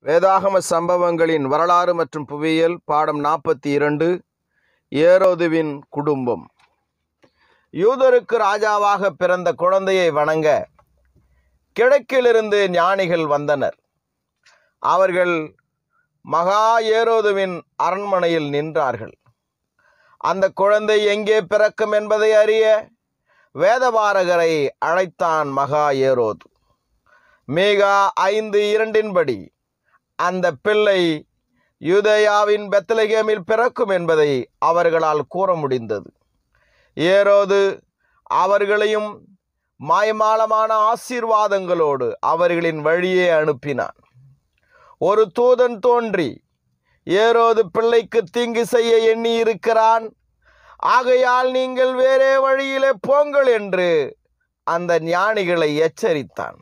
வேதாகம சம்பவங்களின் வரலாறு மற்றும் புவியியல் பாடம் நாற்பத்தி இரண்டு ஏரோதுவின் குடும்பம் யூதருக்கு ராஜாவாக பிறந்த குழந்தையை வணங்க கிழக்கிலிருந்து ஞானிகள் வந்தனர் அவர்கள் மகா ஏரோதுவின் அரண்மனையில் நின்றார்கள் அந்த குழந்தை எங்கே பிறக்கும் என்பதை அறிய வேதபாரகரை அழைத்தான் மகா ஏரோது மேகா ஐந்து இரண்டின்படி அந்த பிள்ளை யூதேயாவின் பெத்லகேமில் பிறக்கும் என்பதை அவர்களால் கூற முடிந்தது ஏரோது அவர்களையும் மாயமாலமான ஆசீர்வாதங்களோடு அவர்களின் வழியே அனுப்பினான் ஒரு தூதன் தோன்றி ஏரோது பிள்ளைக்கு தீங்கு செய்ய எண்ணி இருக்கிறான் ஆகையால் நீங்கள் வேறே வழியிலே போங்கள் என்று அந்த ஞானிகளை எச்சரித்தான்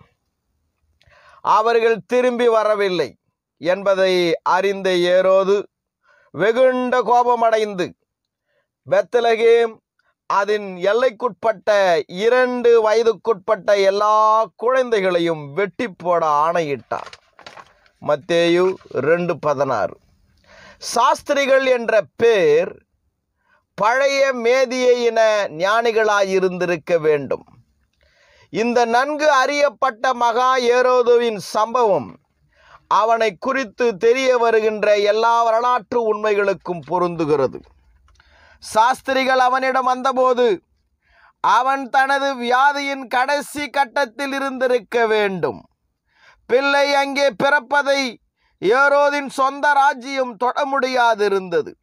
அவர்கள் திரும்பி வரவில்லை என்பதை அறிந்த ஏரோது வெகுண்ட கோபமடைந்து பெத்தலகேம் அதன் எல்லைக்குட்பட்ட இரண்டு வயதுக்குட்பட்ட எல்லா குழந்தைகளையும் வெட்டி போட ஆணையிட்டார் மத்தேயு ரெண்டு பதினாறு சாஸ்திரிகள் என்ற பேர் பழைய மேதிய இன ஞானிகளாயிருந்திருக்க வேண்டும் இந்த நன்கு அறியப்பட்ட மகா ஏரோதுவின் சம்பவம் அவனை குறித்து தெரிய வருகின்ற எல்லா வரலாற்று உண்மைகளுக்கும் பொருந்துகிறது சாஸ்திரிகள் அவனிடம் வந்தபோது அவன் தனது வியாதியின் கடைசி கட்டத்தில் இருந்திருக்க வேண்டும் பிள்ளை அங்கே பிறப்பதை ஏரோதின் சொந்த ராஜ்யம் தொட முடியாதிருந்தது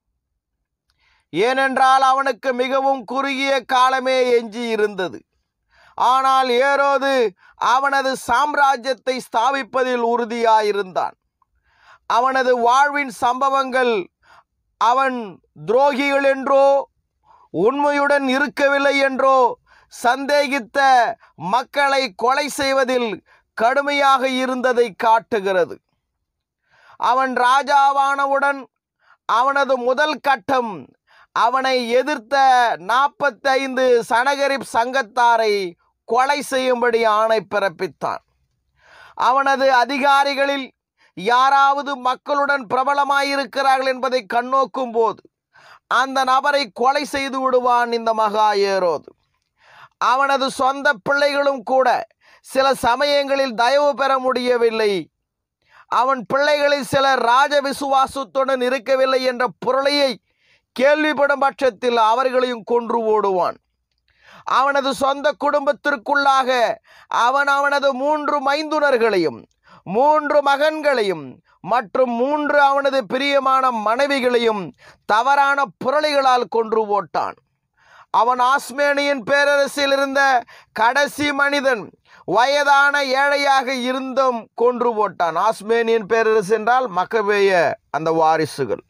ஏனென்றால் அவனுக்கு மிகவும் குறுகிய காலமே எஞ்சி இருந்தது ஆனால் ஏரோது அவனது சாம்ராஜ்யத்தை ஸ்தாபிப்பதில் உறுதியாயிருந்தான் அவனது வாழ்வின் சம்பவங்கள் அவன் துரோகிகள் என்றோ உண்மையுடன் இருக்கவில்லை என்றோ சந்தேகித்த மக்களை கொலை செய்வதில் கடுமையாக இருந்ததை காட்டுகிறது அவன் ராஜாவானவுடன் அவனது முதல் கட்டம் அவனை எதிர்த்த நாற்பத்தைந்து சனகரிப் சங்கத்தாரை கொலை செய்யும்படி ஆணை பிறப்பித்தான் அவனது அதிகாரிகளில் யாராவது மக்களுடன் பிரபலமாயிருக்கிறார்கள் என்பதை கண்ணோக்கும் போது அந்த நபரை கொலை செய்து விடுவான் இந்த மகா ஏரோது அவனது சொந்த பிள்ளைகளும் கூட சில சமயங்களில் தயவு பெற முடியவில்லை அவன் பிள்ளைகளில் சிலர் ராஜ விசுவாசத்துடன் இருக்கவில்லை என்ற பொருளையை கேள்விப்படும் பட்சத்தில் அவர்களையும் கொன்று ஓடுவான் அவனது சொந்த குடும்பத்திற்குள்ளாக அவன் அவனது மூன்று மைந்துனர்களையும் மூன்று மகன்களையும் மற்றும் மூன்று அவனது பிரியமான மனைவிகளையும் தவறான புரளிகளால் கொன்று போட்டான் அவன் ஆஸ்மேனியின் பேரரசில் இருந்த கடைசி மனிதன் வயதான ஏழையாக இருந்தும் கொன்று போட்டான் ஆஸ்மேனியன் பேரரசு என்றால் மக்கபேய அந்த வாரிசுகள்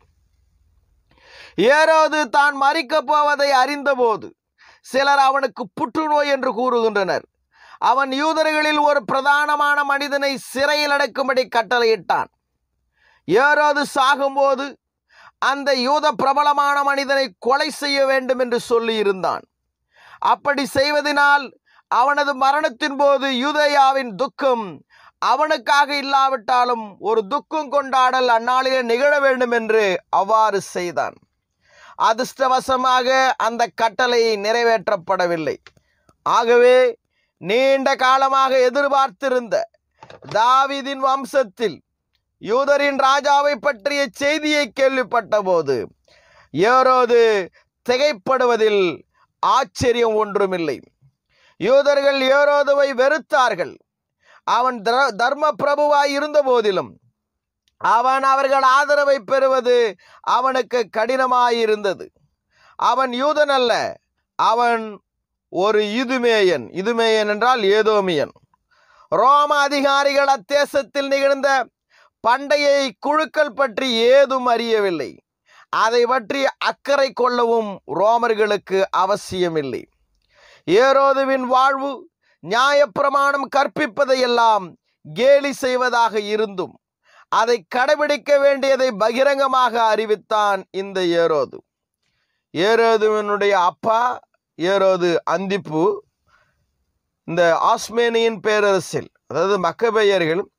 ஏரோது தான் மறிக்கப் போவதை அறிந்தபோது சிலர் அவனுக்கு புற்றுநோய் என்று கூறுகின்றனர் அவன் யூதர்களில் ஒரு பிரதானமான மனிதனை சிறையில் அடைக்கும்படி கட்டளையிட்டான் ஏரோது சாகும்போது அந்த யூத பிரபலமான மனிதனை கொலை செய்ய வேண்டும் என்று சொல்லியிருந்தான் அப்படி செய்வதனால் அவனது மரணத்தின் போது யூதயாவின் துக்கம் அவனுக்காக இல்லாவிட்டாலும் ஒரு துக்கம் கொண்டாடல் அந்நாளிலே நிகழ வேண்டும் என்று அவ்வாறு செய்தான் அதிர்ஷ்டவசமாக அந்த கட்டளை நிறைவேற்றப்படவில்லை ஆகவே நீண்ட காலமாக எதிர்பார்த்திருந்த தாவிதின் வம்சத்தில் யூதரின் ராஜாவை பற்றிய செய்தியை கேள்விப்பட்ட போது ஏரோது திகைப்படுவதில் ஆச்சரியம் ஒன்றுமில்லை யூதர்கள் ஏரோதுவை வெறுத்தார்கள் அவன் தர்ம பிரபுவாய் இருந்த போதிலும் அவன் அவர்கள் ஆதரவை பெறுவது அவனுக்கு கடினமாயிருந்தது அவன் யூதன் அல்ல அவன் ஒரு இதுமேயன் இதுமேயன் என்றால் ஏதோமியன் ரோம அதிகாரிகள் அத்தேசத்தில் நிகழ்ந்த பண்டைய குழுக்கள் பற்றி ஏதும் அறியவில்லை அதை பற்றி அக்கறை கொள்ளவும் ரோமர்களுக்கு அவசியமில்லை ஏரோதுவின் வாழ்வு நியாயப்பிரமாணம் கற்பிப்பதையெல்லாம் கேலி செய்வதாக இருந்தும் அதை கடைபிடிக்க வேண்டியதை பகிரங்கமாக அறிவித்தான் இந்த ஏரோது ஏரோதுவனுடைய அப்பா ஏரோது அந்திப்பு இந்த ஆஸ்மேனியின் பேரரசில் அதாவது மக்கபேயர்கள்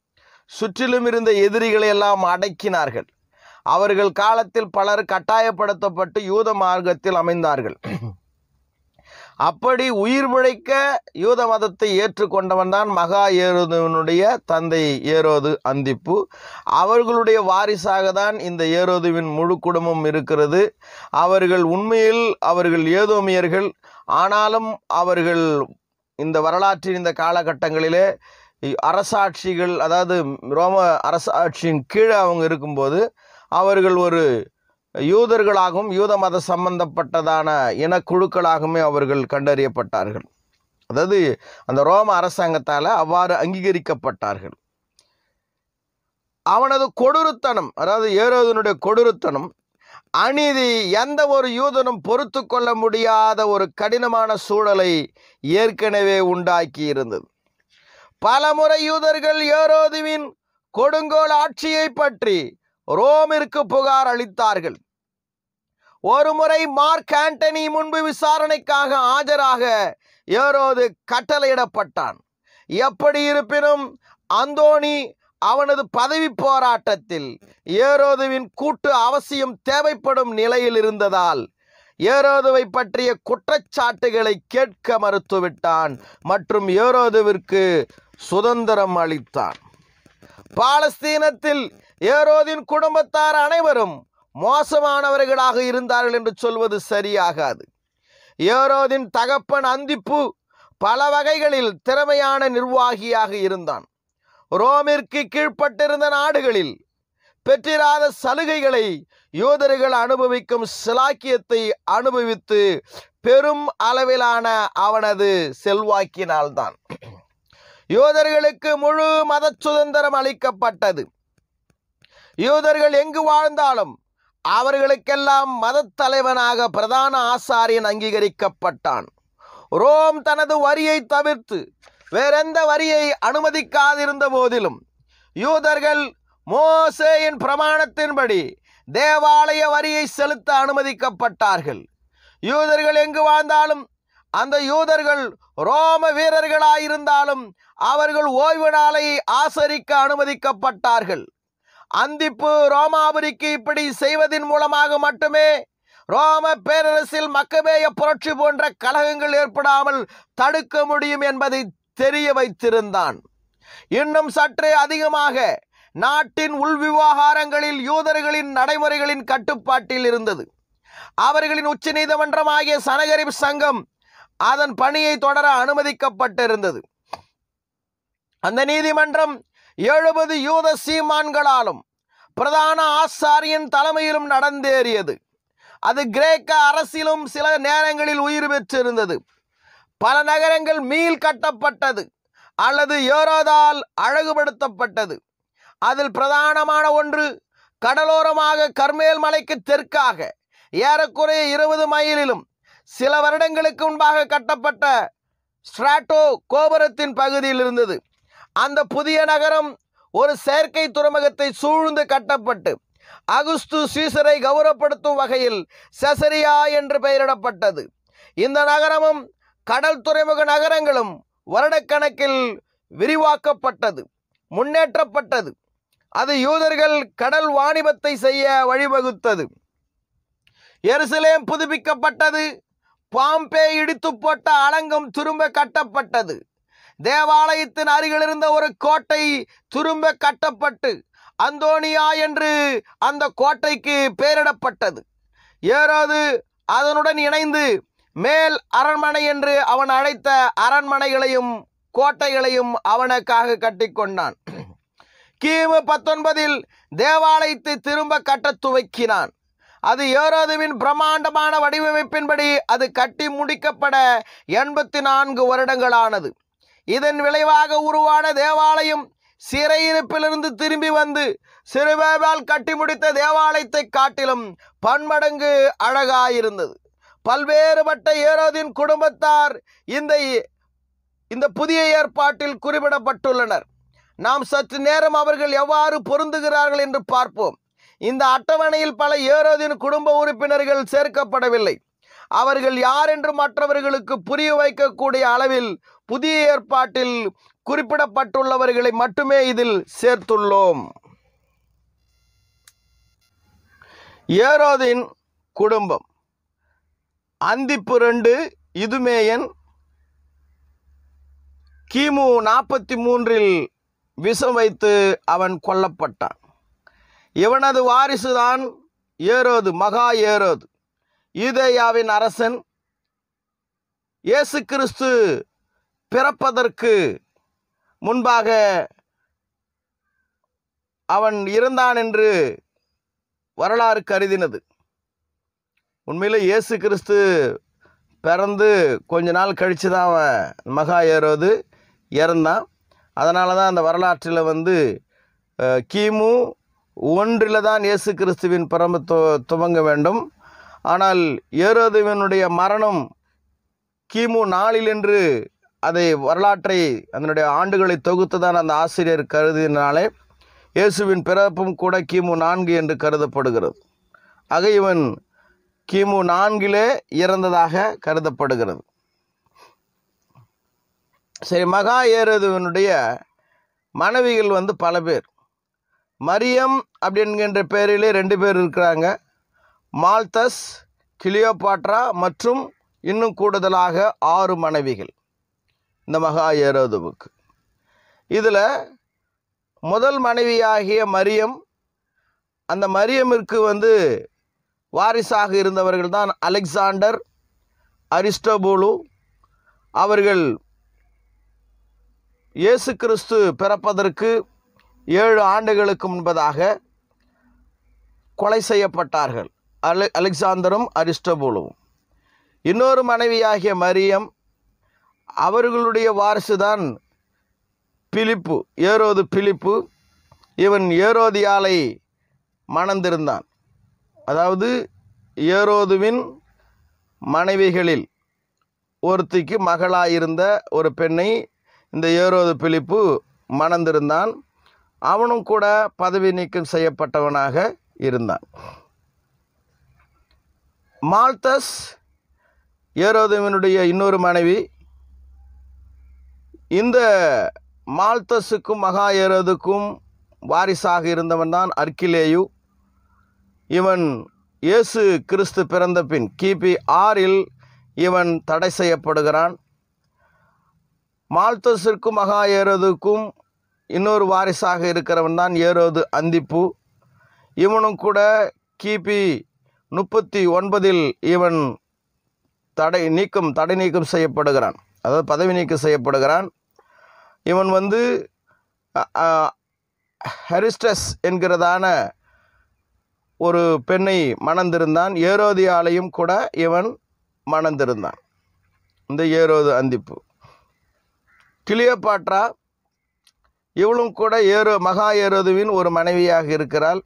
சுற்றிலும் இருந்த எதிரிகளை எல்லாம் அடக்கினார்கள் அவர்கள் காலத்தில் பலர் கட்டாயப்படுத்தப்பட்டு யூத மார்க்கத்தில் அமைந்தார்கள் அப்படி உயிர் பிழைக்க யூத மதத்தை ஏற்றுக்கொண்டவன் தான் மகா ஏரோதுவனுடைய தந்தை ஏரோது அந்திப்பு அவர்களுடைய வாரிசாக தான் இந்த ஏரோதுவின் முழு குடும்பம் இருக்கிறது அவர்கள் உண்மையில் அவர்கள் ஏதோமியர்கள் ஆனாலும் அவர்கள் இந்த வரலாற்றின் இந்த காலகட்டங்களிலே அரசாட்சிகள் அதாவது ரோம அரசாட்சியின் கீழே அவங்க இருக்கும்போது அவர்கள் ஒரு யூதர்களாகவும் யூத மத சம்பந்தப்பட்டதான இனக்குழுக்களாகவுமே அவர்கள் கண்டறியப்பட்டார்கள் அதாவது அந்த ரோம அரசாங்கத்தால் அவ்வாறு அங்கீகரிக்கப்பட்டார்கள் அவனது கொடூரத்தனம் அதாவது ஏரோதனுடைய கொடூரத்தனம் அநீதி எந்த ஒரு யூதனும் பொறுத்து கொள்ள முடியாத ஒரு கடினமான சூழலை ஏற்கனவே உண்டாக்கி இருந்தது பலமுறை யூதர்கள் ஏரோதுவின் கொடுங்கோல் ஆட்சியை பற்றி ரோமிற்கு புகார் அளித்தார்கள் ஒருமுறை மார்க் ஆண்டனி முன்பு விசாரணைக்காக ஆஜராக ஏரோது கட்டளையிடப்பட்டான் எப்படி இருப்பினும் அந்தோணி அவனது பதவி போராட்டத்தில் ஏரோதுவின் கூட்டு அவசியம் தேவைப்படும் நிலையில் இருந்ததால் ஏரோதுவை பற்றிய குற்றச்சாட்டுகளை கேட்க மறுத்துவிட்டான் மற்றும் ஏரோதுவிற்கு சுதந்திரம் அளித்தான் பாலஸ்தீனத்தில் ஏரோதின் குடும்பத்தார் அனைவரும் மோசமானவர்களாக இருந்தார்கள் என்று சொல்வது சரியாகாது ஏரோதின் தகப்பன் அந்திப்பு பல வகைகளில் திறமையான நிர்வாகியாக இருந்தான் ரோமிற்கு கீழ்ப்பட்டிருந்த நாடுகளில் பெற்றிராத சலுகைகளை யூதர்கள் அனுபவிக்கும் சிலாக்கியத்தை அனுபவித்து பெரும் அளவிலான அவனது செல்வாக்கினால்தான் யூதர்களுக்கு முழு மத சுதந்திரம் அளிக்கப்பட்டது யூதர்கள் எங்கு வாழ்ந்தாலும் அவர்களுக்கெல்லாம் மதத் தலைவனாக பிரதான ஆசாரியன் அங்கீகரிக்கப்பட்டான் ரோம் தனது வரியை தவிர்த்து வேறெந்த வரியை அனுமதிக்காதிருந்த போதிலும் யூதர்கள் மோசேயின் பிரமாணத்தின்படி தேவாலய வரியை செலுத்த அனுமதிக்கப்பட்டார்கள் யூதர்கள் எங்கு வாழ்ந்தாலும் அந்த யூதர்கள் ரோம வீரர்களாயிருந்தாலும் அவர்கள் ஓய்வு நாளை ஆசரிக்க அனுமதிக்கப்பட்டார்கள் அந்திப்பு ரோமாபுரிக்கு இப்படி செய்வதன் மூலமாக மட்டுமே ரோம பேரரசில் மக்கபேய புரட்சி போன்ற கலகங்கள் ஏற்படாமல் தடுக்க முடியும் என்பதை தெரிய வைத்திருந்தான் இன்னும் சற்றே அதிகமாக நாட்டின் உள்விவகாரங்களில் யூதர்களின் நடைமுறைகளின் கட்டுப்பாட்டில் இருந்தது அவர்களின் உச்ச நீதிமன்றமாகிய சனகரிப் சங்கம் அதன் பணியை தொடர அனுமதிக்கப்பட்டிருந்தது அந்த நீதிமன்றம் எழுபது யூத சீமான்களாலும் பிரதான ஆசாரியன் தலைமையிலும் நடந்தேறியது அது கிரேக்க அரசிலும் சில நேரங்களில் உயிர் பெற்றிருந்தது பல நகரங்கள் மீள் கட்டப்பட்டது அல்லது ஏரோதால் அழகுபடுத்தப்பட்டது அதில் பிரதானமான ஒன்று கடலோரமாக கர்மேல் மலைக்கு தெற்காக ஏறக்குறைய இருபது மைலிலும் சில வருடங்களுக்கு முன்பாக கட்டப்பட்ட ஸ்ட்ராட்டோ கோபுரத்தின் பகுதியில் இருந்தது அந்த புதிய நகரம் ஒரு செயற்கை துறைமுகத்தை சூழ்ந்து கட்டப்பட்டு அகுஸ்து சீசரை கௌரவப்படுத்தும் வகையில் செசரியா என்று பெயரிடப்பட்டது இந்த நகரமும் கடல் துறைமுக நகரங்களும் வருடக்கணக்கில் விரிவாக்கப்பட்டது முன்னேற்றப்பட்டது அது யூதர்கள் கடல் வாணிபத்தை செய்ய வழிவகுத்தது எருசலேம் புதுப்பிக்கப்பட்டது பாம்பே இடித்து போட்ட அலங்கம் திரும்ப கட்டப்பட்டது தேவாலயத்தின் அருகில் இருந்த ஒரு கோட்டை திரும்ப கட்டப்பட்டு அந்தோனியா என்று அந்த கோட்டைக்கு பெயரிடப்பட்டது ஏறாது அதனுடன் இணைந்து மேல் அரண்மனை என்று அவன் அழைத்த அரண்மனைகளையும் கோட்டைகளையும் அவனுக்காக கட்டிக்கொண்டான் கிமு பத்தொன்பதில் தேவாலயத்தை திரும்ப கட்டத் துவக்கினான் அது ஏரோதுவின் பிரம்மாண்டமான வடிவமைப்பின்படி அது கட்டி முடிக்கப்பட எண்பத்தி நான்கு வருடங்களானது இதன் விளைவாக உருவான தேவாலயம் சிறையிருப்பிலிருந்து திரும்பி வந்து சிறுவேவால் கட்டி முடித்த தேவாலயத்தை காட்டிலும் பன்மடங்கு அழகாயிருந்தது பல்வேறுபட்ட ஏரோதின் குடும்பத்தார் இந்த இந்த புதிய ஏற்பாட்டில் குறிப்பிடப்பட்டுள்ளனர் நாம் சற்று நேரம் அவர்கள் எவ்வாறு பொருந்துகிறார்கள் என்று பார்ப்போம் இந்த அட்டவணையில் பல ஏரோதின் குடும்ப உறுப்பினர்கள் சேர்க்கப்படவில்லை அவர்கள் யார் என்று மற்றவர்களுக்கு புரிய வைக்கக்கூடிய அளவில் புதிய ஏற்பாட்டில் குறிப்பிடப்பட்டுள்ளவர்களை மட்டுமே இதில் சேர்த்துள்ளோம் ஏரோதின் குடும்பம் அந்திப்பு ரெண்டு இதுமேயன் கிமு நாற்பத்தி மூன்றில் விஷம் வைத்து அவன் கொல்லப்பட்டான் இவனது வாரிசுதான் ஏரோது மகா ஏரோது யூதேயாவின் அரசன் இயேசு கிறிஸ்து பிறப்பதற்கு முன்பாக அவன் இருந்தான் என்று வரலாறு கருதினது உண்மையில் இயேசு கிறிஸ்து பிறந்து கொஞ்ச நாள் கழித்து தான் அவன் மகா ஏரோது இறந்தான் அதனால தான் அந்த வரலாற்றில் வந்து அஹ், கிமு ஒன்றில் தான் இயேசு கிறிஸ்துவின் பிறப்பு து துவங்க வேண்டும் ஆனால் ஏரோதுவனுடைய மரணம் கிமு நாளில் என்று அதை வரலாற்றை அதனுடைய ஆண்டுகளை தொகுத்து தான் அந்த ஆசிரியர் கருதினாலே இயேசுவின் பிறப்பும் கூட கிமு நான்கு என்று கருதப்படுகிறது ஆக இவன் கிமு நான்கிலே இறந்ததாக கருதப்படுகிறது சரி மகா ஏறுவனுடைய மனைவிகள் வந்து பல பேர் மரியம் அப்படின்கின்ற பேரிலே ரெண்டு பேர் இருக்கிறாங்க மால்தஸ் கிளியோபாட்ரா மற்றும் இன்னும் கூடுதலாக ஆறு மனைவிகள் இந்த மகா ஏரோதுவுக்கு இதில் முதல் மனைவியாகிய மரியம் அந்த மரியமிற்கு வந்து வாரிசாக இருந்தவர்கள் தான் அலெக்சாண்டர் அரிஸ்டோபூலு அவர்கள் இயேசு கிறிஸ்து பிறப்பதற்கு ஏழு ஆண்டுகளுக்கு முன்பதாக கொலை செய்யப்பட்டார்கள் அலெ அலெக்சாந்தரும் அரிஸ்டோபூலுவும் இன்னொரு மனைவியாகிய மரியம் அவர்களுடைய வாரிசுதான் பிலிப்பு ஏரோது பிலிப்பு இவன் ஏரோதியாலை மணந்திருந்தான் அதாவது ஏரோதுவின் மனைவிகளில் ஒருத்திக்கு மகளாயிருந்த ஒரு பெண்ணை இந்த ஏரோது பிலிப்பு மணந்திருந்தான் அவனும் கூட பதவி நீக்கம் செய்யப்பட்டவனாக இருந்தான் மால்தஸ் ஏரோதுவினுடைய இன்னொரு மனைவி இந்த மால்தஸுக்கும் மகா ஏரோதுக்கும் வாரிசாக இருந்தவன் தான் அர்க்கிலேயு இவன் இயேசு கிறிஸ்து பிறந்த பின் கிபி ஆறில் இவன் தடை செய்யப்படுகிறான் மால்தஸிற்கும் மகா ஏரோதுக்கும் இன்னொரு வாரிசாக இருக்கிறவன் தான் ஏரோது அந்திப்பு இவனும் கூட கிபி முப்பத்தி ஒன்பதில் இவன் தடை நீக்கம் தடை நீக்கம் செய்யப்படுகிறான் அதாவது பதவி நீக்கம் செய்யப்படுகிறான் இவன் வந்து அ- அ- ஹெரிஸ்டஸ் என்கிறதான ஒரு பெண்ணை மணந்திருந்தான் ஏரோதியாலையும் கூட இவன் மணந்திருந்தான் இந்த ஏரோது அந்திப்பு கிளியோபாட்ரா இவளும் கூட ஏரோ மகா ஏரோதுவின் ஒரு மனைவியாக இருக்கிறாள்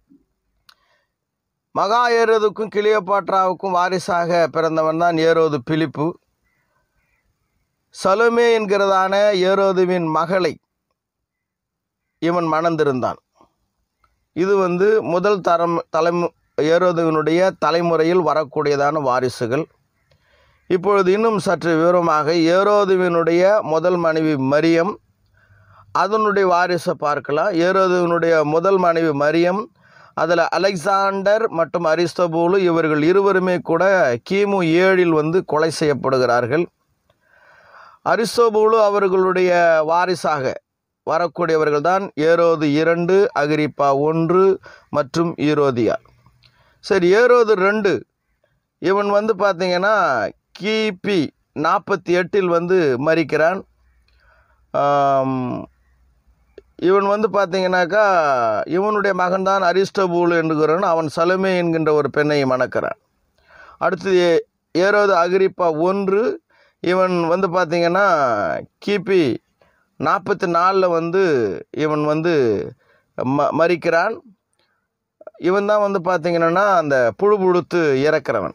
மகா ஏரோதுக்கும் கிளியோபாட்ராவுக்கும் வாரிசாக பிறந்தவன் தான் ஏரோது பிலிப்பு சலோமே என்கிறதான ஏரோதுவின் மகளை இவன் மணந்திருந்தான் இது வந்து முதல் தரம் தலைமு ஏரோதுவினுடைய தலைமுறையில் வரக்கூடியதான வாரிசுகள் இப்பொழுது இன்னும் சற்று விவரமாக ஏரோதுவினுடைய முதல் மனைவி மரியம் அதனுடைய வாரிசை பார்க்கலாம் ஏரோதுவினுடைய முதல் மனைவி மரியம் அதில் அலெக்சாண்டர் மற்றும் அரிஸ்தபூலு இவர்கள் இருவருமே கூட கிமு ஏழில் வந்து கொலை செய்யப்படுகிறார்கள் அரிஸ்தோபூலு அவர்களுடைய வாரிசாக வரக்கூடியவர்கள் தான் ஏரோது இரண்டு அகிரிப்பா ஒன்று மற்றும் ஈரோதியா சரி ஏரோது ரெண்டு இவன் வந்து பார்த்தீங்கன்னா கிபி நாற்பத்தி எட்டில் வந்து மறிக்கிறான் ஆம், இவன் வந்து பார்த்தீங்கன்னாக்கா இவனுடைய மகன்தான் அரிஸ்டபூல் என்கிறவன் அவன் சலுமே என்கின்ற ஒரு பெண்ணை மணக்கிறான் அடுத்து ஏ- ஏரோது அகிரிப்பா ஒன்று இவன் வந்து பார்த்தீங்கன்னா கிபி நாற்பத்தி நாலில் வந்து இவன் வந்து ம மறிக்கிறான் இவன் தான் வந்து பார்த்தீங்கன்னா அந்த புழு புழுத்து இறக்கிறவன்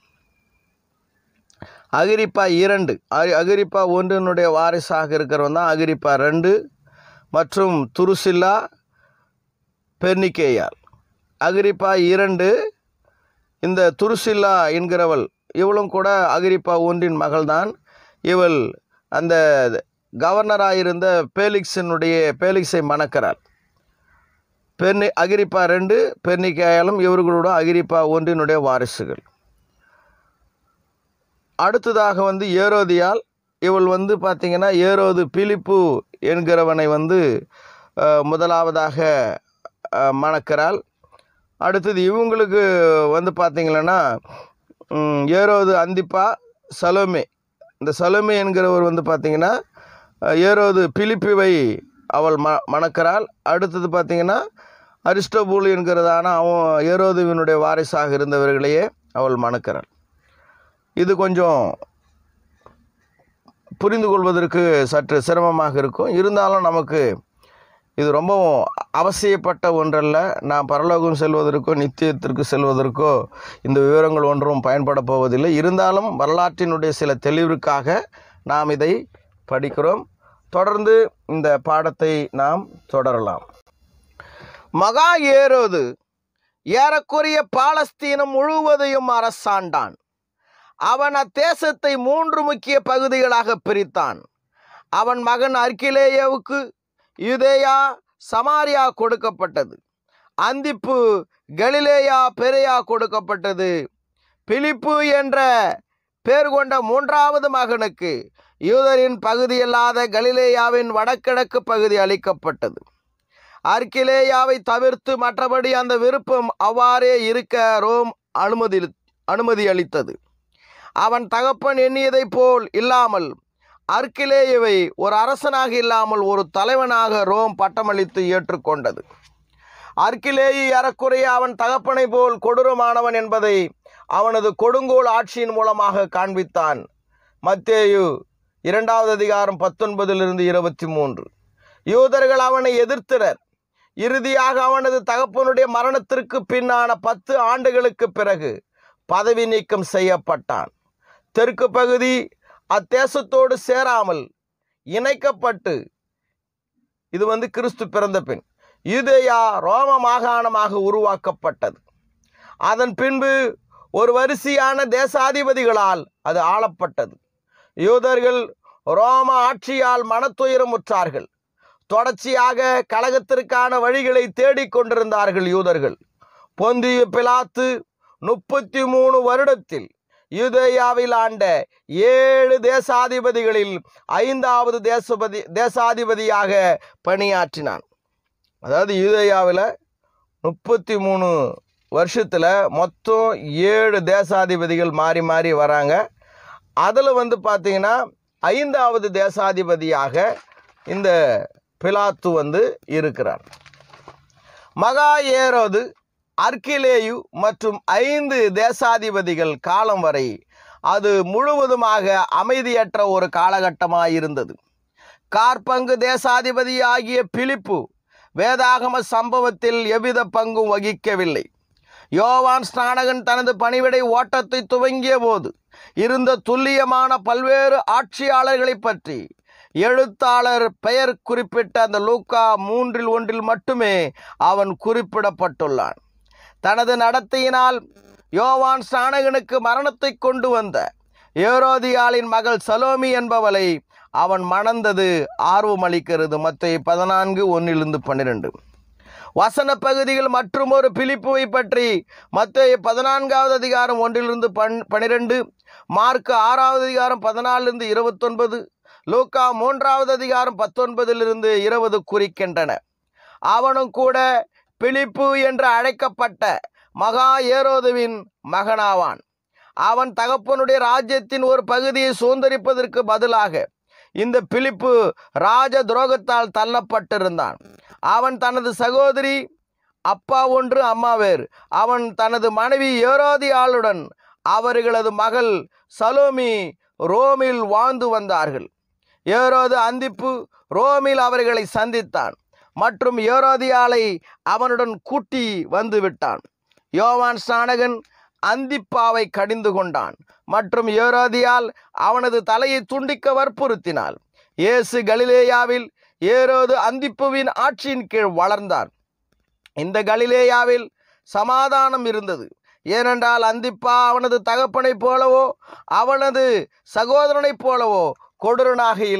அகிரிப்பா இரண்டு அரி அகிரிப்பா ஒன்றினுடைய வாரிசாக இருக்கிறவன் தான் அகிரிப்பா ரெண்டு மற்றும் துருசில்லா பெர்னிக்கேயால் அகிரிப்பா இரண்டு இந்த துருசில்லா என்கிறவள் இவளும் கூட அகிரிப்பா ஒன்றின் மகள்தான் இவள் அந்த கவர்னராயிருந்த பேலிக்ஸினுடைய பேலிக்ஸை மணக்கிறார் பெர்னி அகிரிப்பா ரெண்டு பெர்னிக்காயாலும் இவர்களோட அகிரிப்பா ஒன்றினுடைய வாரிசுகள் அடுத்ததாக வந்து ஏரோதியால் இவள் வந்து பார்த்திங்கன்னா ஏரோது பிலிப்பு என்கிறவனை வந்து அஹ், முதலாவதாக அஹ், மணக்கிறாள் அடுத்தது இவங்களுக்கு வந்து பார்த்திங்கன்னா ம், ஏரோது அந்திப்பா சலோமே இந்த சலோமே என்கிறவர் வந்து பார்த்திங்கன்னா அஹ், ஏரோது பிலிப்புவை அவள் ம மணக்கிறாள் அடுத்தது பார்த்திங்கன்னா அரிஸ்டோபூல் என்கிறதான அவன் ஏரோதுவினுடைய வாரிசாக இருந்தவர்களையே அவள் மணக்கிறாள் இது கொஞ்சம் புரிந்து கொள்வதற்கு சற்று சிரமமாக இருக்கும் இருந்தாலும் நமக்கு இது ரொம்பவும் அவசியப்பட்ட ஒன்றல்ல நாம் பரலோகம் செல்வதற்கோ நித்தியத்திற்கு செல்வதற்கோ இந்த விவரங்கள் ஒன்றும் பயன்பட போவதில்லை இருந்தாலும் வரலாற்றினுடைய சில தெளிவிற்காக நாம் இதை படிக்கிறோம் தொடர்ந்து இந்த பாடத்தை நாம் தொடரலாம் மகா ஏரோது ஏறக்குறைய பாலஸ்தீனம் முழுவதையும் அரசாண்டான் அவன் அத்தேசத்தை மூன்று முக்கிய பகுதிகளாக பிரித்தான் அவன் மகன் அர்க்கிலேயாவுக்கு யூதேயா சமாரியா கொடுக்கப்பட்டது அந்திப்பு கலிலேயா பெரியா கொடுக்கப்பட்டது பிலிப்பு என்ற பேர் கொண்ட மூன்றாவது மகனுக்கு யூதரின் பகுதியல்லாத கலிலேயாவின் வடகிழக்கு பகுதி அளிக்கப்பட்டது அர்க்கிலேயாவை தவிர்த்து மற்றபடி அந்த விருப்பம் அவ்வாறே இருக்க ரோம் அனுமதி அனுமதி அளித்தது அவன் தகப்பன் எண்ணியதைப் போல் இல்லாமல் அர்க்கிலேயுவை ஒரு அரசனாக இல்லாமல் ஒரு தலைவனாக ரோம் பட்டமளித்து ஏற்றுக்கொண்டது அர்க்கிலேயு ஏறக்குறைய அவன் தகப்பனை போல் கொடூரமானவன் என்பதை அவனது கொடுங்கோல் ஆட்சியின் மூலமாக காண்பித்தான் மத்தேயு இரண்டாவது அதிகாரம் பத்தொன்பதிலிருந்து இருபத்தி மூன்று யூதர்கள் அவனை எதிர்த்தனர் இறுதியாக அவனது தகப்பனுடைய மரணத்திற்கு பின்னான பத்து ஆண்டுகளுக்கு பிறகு பதவி நீக்கம் செய்யப்பட்டான் தெற்கு பகுதி அத்தேசத்தோடு சேராமல் இணைக்கப்பட்டு இது வந்து கிறிஸ்து பிறந்த பின் யூதேயா ரோம மாகாணமாக உருவாக்கப்பட்டது அதன் பின்பு ஒரு வரிசையான தேசாதிபதிகளால் அது ஆளப்பட்டது யூதர்கள் ரோம ஆட்சியால் மனத்துயரமுற்றார்கள் தொடர்ச்சியாக கழகத்திற்கான வழிகளை தேடிக் கொண்டிருந்தார்கள் யூதர்கள் பொந்திய பிலாத்து முப்பத்தி மூணு வருடத்தில் யூதேயாவில் ஆண்ட ஏழு தேசாதிபதிகளில் ஐந்தாவது தேசபதி தேசாதிபதியாக பணியாற்றினான் அதாவது யூதேயாவில் முப்பத்தி மூணு வருஷத்தில் மொத்தம் ஏழு தேசாதிபதிகள் மாறி மாறி வராங்க அதில் வந்து பார்த்திங்கன்னா ஐந்தாவது தேசாதிபதியாக இந்த பிலாத்து வந்து இருக்கிறார் மகா ஏரோது அர்க்கிலேயு மற்றும் ஐந்து தேசாதிபதிகள் காலம் வரை அது முழுவதுமாக அமைதியற்ற ஒரு காலகட்டமாக இருந்தது கார்பங்கு தேசாதிபதி ஆகிய பிலிப்பு வேதாகம சம்பவத்தில் எவ்வித பங்கும் வகிக்கவில்லை யோவான் ஸ்நானகன் தனது பணிவிடை ஓட்டத்தை துவங்கிய போது இருந்த துல்லியமான பல்வேறு ஆட்சியாளர்களை பற்றி எழுத்தாளர் பெயர் குறிப்பிட்ட அந்த லூக்கா மூன்றில் ஒன்றில் மட்டுமே அவன் குறிப்பிடப்பட்டுள்ளான் தனது நடத்தையினால் யோவான் ஸ்நானகனுக்கு மரணத்தை கொண்டு வந்த ஏரோதியாளின் மகள் சலோமி என்பவளை அவன் மணந்தது ஆர்வமளிக்கிறது மற்ற பதினான்கு ஒன்றிலிருந்து பன்னிரெண்டு வசன பகுதிகள் மற்றும் ஒரு பிலிப்புவை பற்றி மத்திய பதினான்காவது அதிகாரம் ஒன்றிலிருந்து பன் பனிரெண்டு மார்க் ஆறாவது அதிகாரம் பதினாலிருந்து இருபத்தொன்பது லூக்கா மூன்றாவது அதிகாரம் பத்தொன்பதிலிருந்து இருபது குறிக்கின்றன அவனும் கூட பிலிப்பு என்று அழைக்கப்பட்ட மகா ஏரோதுவின் மகனாவான் அவன் தகப்பனுடைய ராஜ்யத்தின் ஒரு பகுதியை சுதந்திரிப்பதற்கு பதிலாக இந்த பிலிப்பு ராஜ துரோகத்தால் தள்ளப்பட்டிருந்தான் அவன் தனது சகோதரி அப்பா ஒன்று அம்மா வேறு அவன் தனது மனைவி ஏரோதியாளுடன் அவர்களது மகள் சலோமி ரோமில் வாழ்ந்து வந்தார்கள் ஏரோது அந்திப்பு ரோமில் அவர்களை சந்தித்தான் மற்றும் ஏரோதியாலை அவனுடன் கூட்டி வந்து விட்டான் யோவான் ஸ்நானகன் அந்திப்பாவை கடிந்து கொண்டான் மற்றும் ஏரோதியால் அவனது தலையை துண்டிக்க வற்புறுத்தினாள் இயேசு கலிலேயாவில் ஏரோது அந்திப்புவின் ஆட்சியின் கீழ் வளர்ந்தான் இந்த கலிலேயாவில் சமாதானம் இருந்தது ஏனென்றால் அந்திப்பா அவனது தகப்பனைப் போலவோ அவனது சகோதரனைப் போலவோ கொடூரனாக இல்லை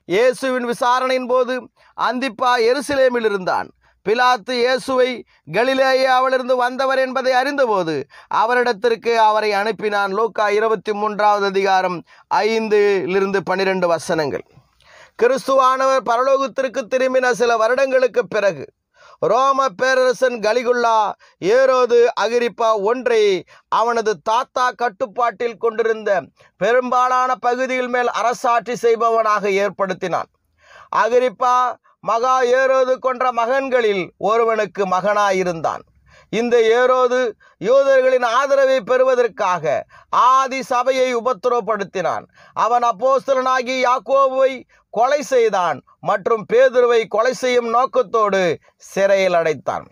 இயேசுவின் விசாரணையின் போது அந்திப்பா எருசலேமில் இருந்தான் பிலாத்து இயேசுவை கலிலேயாவிலிருந்து வந்தவர் என்பதை அறிந்தபோது அவரிடத்திற்கு அவரை அனுப்பினான் லூக்கா இருபத்தி மூன்றாவது அதிகாரம் ஐந்திலிருந்து பன்னிரெண்டு வசனங்கள் கிறிஸ்துவானவர் பரலோகத்திற்கு திரும்பின சில வருடங்களுக்கு பிறகு ரோம பேரரசன் கலிகுல்லா ஏரோது அகிரிப்பா ஒன்றை அவனது தாத்தா கட்டுப்பாட்டில் கொண்டிருந்த பெரும்பாலான பகுதிகள் மேல் அரசாட்சி செய்பவனாக ஏற்படுத்தினான் அகிரிப்பா மகா ஏரோது கொன்ற மகன்களில் ஒருவனுக்கு மகனாயிருந்தான் இந்த ஏரோது யூதர்களின் ஆதரவை பெறுவதற்காக ஆதி சபையை உபத்திரவப்படுத்தினான் அவன் அப்போஸ்தலனாகி யாக்கோபுவை கொலை செய்தான் மற்றும் பேதுருவை கொலை செய்யும் நோக்கத்தோடு சிறையில் அடைத்தான்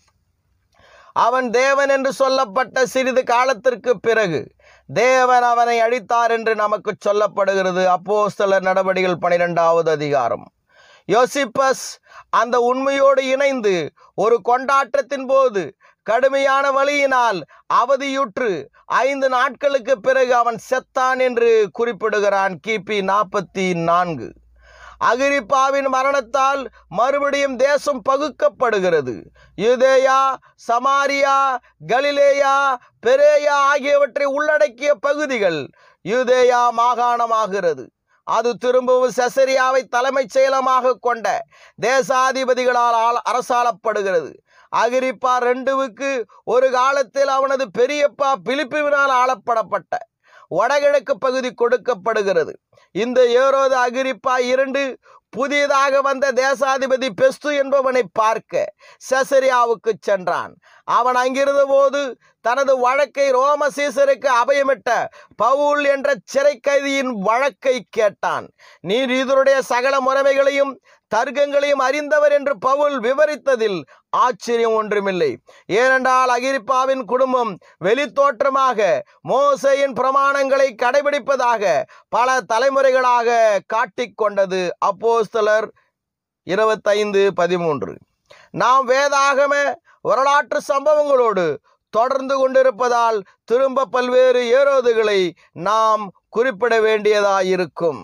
அவன் தேவன் என்று சொல்லப்பட்ட சிறிது காலத்திற்கு பிறகு தேவன் அவனை அழித்தார் என்று நமக்கு சொல்லப்படுகிறது அப்போஸ்தலர் நடவடிக்கைகள் பனிரெண்டாவது அதிகாரம் யோசிப்பஸ் அந்த உண்மையோடு இணைந்து ஒரு கொண்டாட்டத்தின் போது கடுமையான வழியினால் அவதியுற்று ஐந்து நாட்களுக்கு பிறகு அவன் செத்தான் என்று குறிப்பிடுகிறான் கிபி நாற்பத்தி நான்கு அகிரிப்பாவின் மரணத்தால் மறுபடியும் தேசம் பகுக்கப்படுகிறது யூதேயா சமாரியா கலிலேயா பெரேயா ஆகியவற்றை உள்ளடக்கிய பகுதிகள் யூதேயா மாகாணமாகிறது அது திரும்பவும் செசரியாவை தலைமைச் செயலமாக கொண்ட தேசாதிபதிகளால் ஆள- அரசாளப்படுகிறது அகிரிப்பா ரெண்டுவுக்கு ஒரு காலத்தில் அவனது பெரியப்பா பிலிப்புவினால் ஆளப்படப்பட்ட வடகிழக்கு பகுதி கொடுக்கப்படுகிறது இந்த ஏரோது அகிரிப்பா இரண்டு புதியதாக வந்த தேசாதிபதி பெஸ்து என்பவனை பார்க்க செசரியாவுக்கு சென்றான் அவன் அங்கிருந்த போது தனது வழக்கை ரோம சீசருக்கு அபயமிட்ட பவுல் என்ற சிறை கைதியின் வழக்கை கேட்டான் நீர் இதனுடைய சகல முறைமைகளையும் தர்க்கங்களையும் அறிந்தவர் என்று பவுல் விவரித்ததில் ஆச்சரியம் ஒன்றுமில்லை ஏனென்றால் அகிரிப்பாவின் குடும்பம் வெளித்தோற்றமாக மோசையின் பிரமாணங்களை கடைபிடிப்பதாக பல தலைமுறைகளாக காட்டிக்கொண்டது அப்போஸ்தலர் இருபத்தைந்து பதிமூன்று நாம் வேதாகம வரலாற்று சம்பவங்களோடு தொடர்ந்து கொண்டிருப்பதால் திரும்ப பல்வேறு ஏரோதுகளை நாம் குறிப்பிட வேண்டியதாயிருக்கும்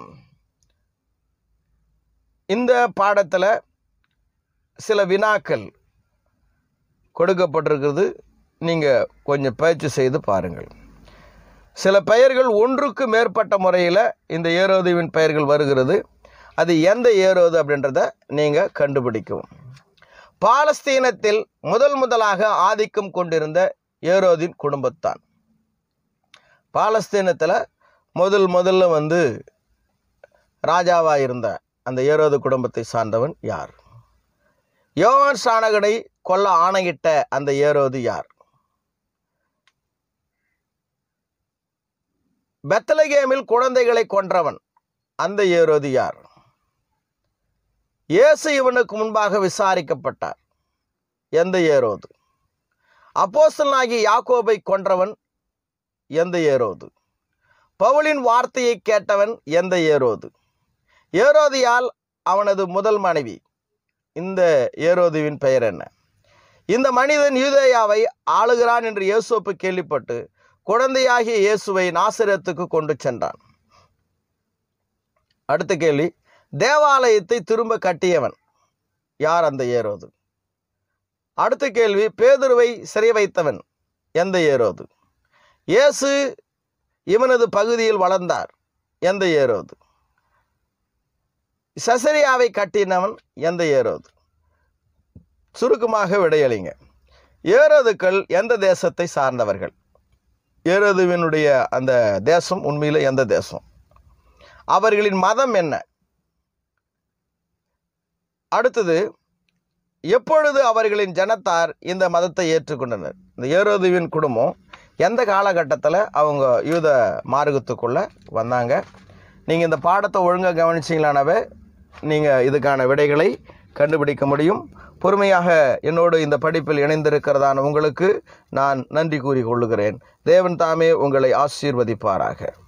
இந்த பாடத்தில் சில வினாக்கள் கொடுக்கப்பட்டிருக்கிறது நீங்கள் கொஞ்சம் பயிற்சி செய்து பாருங்கள் சில பெயர்கள் ஒன்றுக்கு மேற்பட்ட முறையில் இந்த ஏரோதுவின் பெயர்கள் வருகிறது அது எந்த ஏரோது அப்படின்றத நீங்கள் கண்டுபிடிக்கவும் பாலஸ்தீனத்தில் முதல் முதலாக ஆதிக்கம் கொண்டிருந்த ஏரோதின் குடும்பத்தான் பாலஸ்தீனத்தில் முதல் முதல்ல வந்து ராஜாவாக இருந்த அந்த ஏரோது குடும்பத்தை சார்ந்தவன் யார் யோவான் ஸ்நானகனை கொல்ல ஆணையிட்ட அந்த ஏரோது யார் பெத்தலகேமில் குழந்தைகளை கொன்றவன் அந்த ஏரோது யார் இயேசு இவனுக்கு முன்பாக விசாரிக்கப்பட்டார் எந்த ஏரோது அப்போஸ்தலனாகிய யாக்கோபை கொன்றவன் எந்த ஏரோது பவுலின் வார்த்தையை கேட்டவன் எந்த ஏரோது ஏரோதியால் அவனது முதல் மனைவி இந்த ஏரோதுவின் பெயர் என்ன இந்த மனிதன் யூதேயாவை ஆளுகிறான் என்று இயேசோப்பு கேள்விப்பட்டு குழந்தையாகிய இயேசுவை நாசிரத்துக்கு கொண்டு சென்றான் அடுத்த கேள்வி தேவாலயத்தை திரும்ப கட்டியவன் யார் அந்த ஏரோது அடுத்த கேள்வி பேதுருவை சிறை வைத்தவன் எந்த ஏரோது இயேசு இவனது பகுதியில் வளர்ந்தார் எந்த ஏரோது சசரியாவை கட்டினவன் எந்த ஏரோது சுருக்கமாக விடையளிங்க ஏரோதுக்கள் எந்த தேசத்தை சார்ந்தவர்கள் ஏரோதுவினுடைய அந்த தேசம் உண்மையில் எந்த தேசம் அவர்களின் மதம் என்ன அடுத்தது எப்பொழுது அவர்களின் ஜனத்தார் இந்த மதத்தை ஏற்றுக்கொண்டனர் இந்த ஏரோதுவின் குடும்பம் எந்த காலகட்டத்தில் அவங்க யூத மார்க்கத்துக்குள்ளே வந்தாங்க நீங்கள் இந்த பாடத்தை ஒழுங்காக கவனிச்சிங்களானவே நீங்கள் இதுக்கான விடைகளை கண்டுபிடிக்க முடியும் பொறுமையாக என்னோடு இந்த படிப்பில் இணைந்திருக்கிறதான உங்களுக்கு நான் நன்றி கூறிக்கொள்ளுகிறேன் தேவன் தாமே உங்களை ஆசீர்வதிப்பாராக